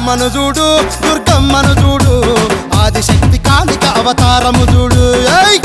అమ్మను చూడు దుర్గమ్మను చూడు ఆదిశక్తి కాళిక అవతారము చూడు ఏయ్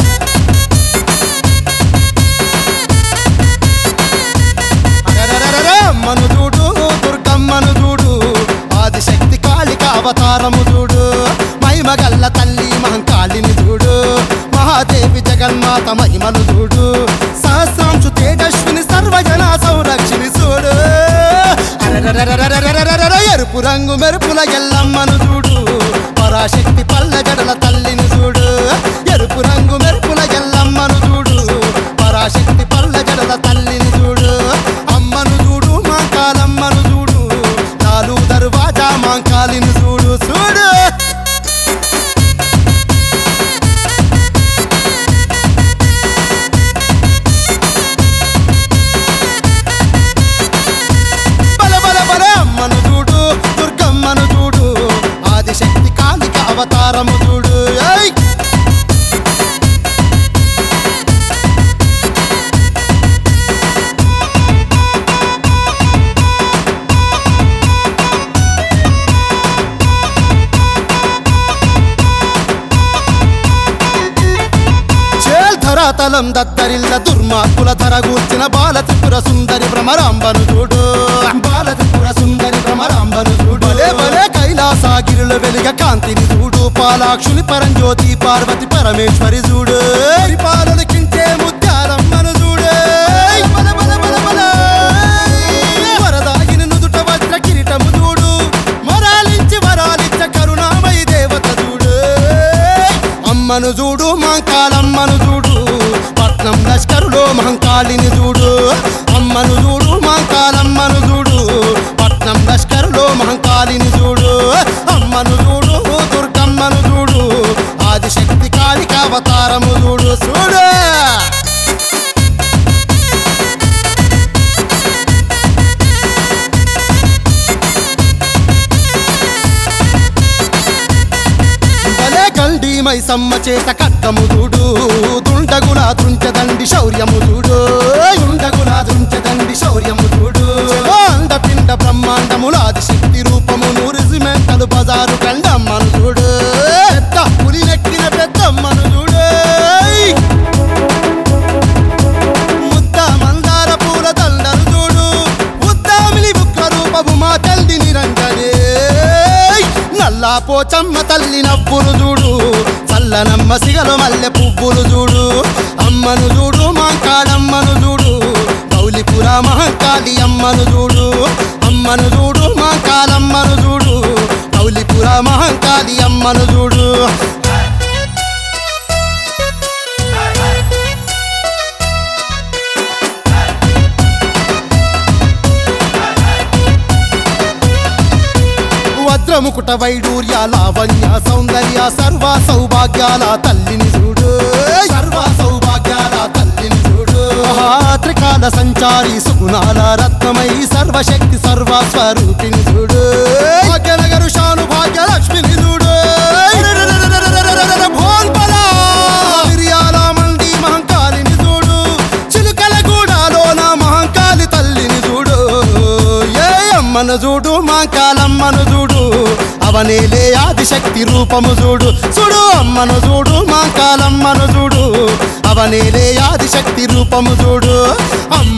అరెరెరెరెరె, అమ్మను చూడు దుర్గమ్మను చూడు ఆదిశక్తి కాళిక అవతారము చూడు మహిమగల్ల తల్లి మహంకాళిని చూడు మహాదేవి జగన్మాత మహిమను చూడు సహస్రాంశు తేజస్విని సర్వజన సంరక్షిని చూడు అరెరెరెరెరెరెరెరెరెరె, ఎరుపు రంగు మెరుపుల ఎల్లమ్మను చూడు పరాశక్తి పల్లె జడల తల్లిని చూడు ఎరుపు రంగు మెరుపుల ఎల్లమ్మను చూడు పరాశక్తి పల్లె జడల తల్లిని చూడు అమ్మను చూడు మాంకాలమ్మను చూడు నాలుగు దర్వాజా మాంకాలిని చూడు చూడు బల బల బల అమ్మను చూడు దుర్గమ్మను చూడు ఆదిశక్తి కాళిక అవతారము చూడు ఏయ్ చేల్ ధరాతలం దద్దరిల్ల దుర్మార్గుల ధర గూర్చిన బాల త్రిపుర సుందరి భ్రమరాంబను చూడు బాల త్రిపుర సుందరి భ్రమరాంబను చూడు భలే భలే కైలాసాగిరిలో వెలిగ కాంతిని చూడు పాలాక్షుని పరంజ్యోతి పార్వతి పరమేశ్వరి చూడు పాలనకించే ముత్యాలమ్మను చూడు బల బల బల బల. వరదాగిని నుదుట వజ్ర కిరీటము చూడు మరాలించి వరాలిచ్చ కరుణామయి దేవత చూడు అమ్మను చూడు మహంకాలమ్మను చూడు పట్నం లష్కరులో మహంకాళిని చూడు అమ్మను చూడు మహంకాలమ్మను చూడు పట్నం లష్కరులో మహంకాళిని చూడు అమ్మను చూడు దుర్గమ్మను చూడు ఆదిశక్తి కాళిక అవతారము చూడు చూడు భలే గండి మైసమ్మ చేత కట్టము చూడు దుండగుల దుంచదండి శౌర్యము చూడు దుండగుల దుంచదండి శౌర్యము చూడు అండపిండ బ్రహ్మాండముల ఆదిశక్తి రూపము నూరిసిమెంటలు బజారు కండమ్మను చూడు పెద్ద పులి నెక్కిన పెద్దమ్మను చూడు ముద్ద మందార పూల దండలు చూడు ముద్దామిలి బుక్క రూపము మా తల్లి నిరంజనే నల్లా పోచమ్మ తల్లి నవ్వులు చూడు చల్లనమ్మ సిగలు మల్లె పువ్వులు చూడు అమ్మను చూడు మాంకాడమ్మను చూడు గౌలిపుర మహంకాళి అమ్మను చూడు అమ్మను చూడు మాంకాలమ్మను చూడు గౌలిపుర మహంకాళి అమ్మను చూడు వజ్రముకుట వైడూర్య లావణ్య సౌందర్య సర్వ సౌభాగ్యాల తల్లిని చూడు సర్వ సౌభాగ్యాల తల్లిని చూడు త్రికాల సంచారి సుగుణాల రత్నమై సర్వశక్తి సర్వ స్వరూపిణి చూడు భాగ్యనగరు శాను భాగ్య లక్ష్మిని చూడు భోల్బలా మిరియాల మండి మహంకాళిని చూడు చిలుకల గూడాలోన మహంకాళి తల్లిని చూడు ఏ అమ్మను చూడు మాంకాలమ్మను చూడు అవనేలే ఆదిశక్తి రూపము చూడు చూడు అమ్మను చూడు మాంకాలమ్మను చూడు అవనేలే ఆదిశక్తి రూపము చూడు అమ్మ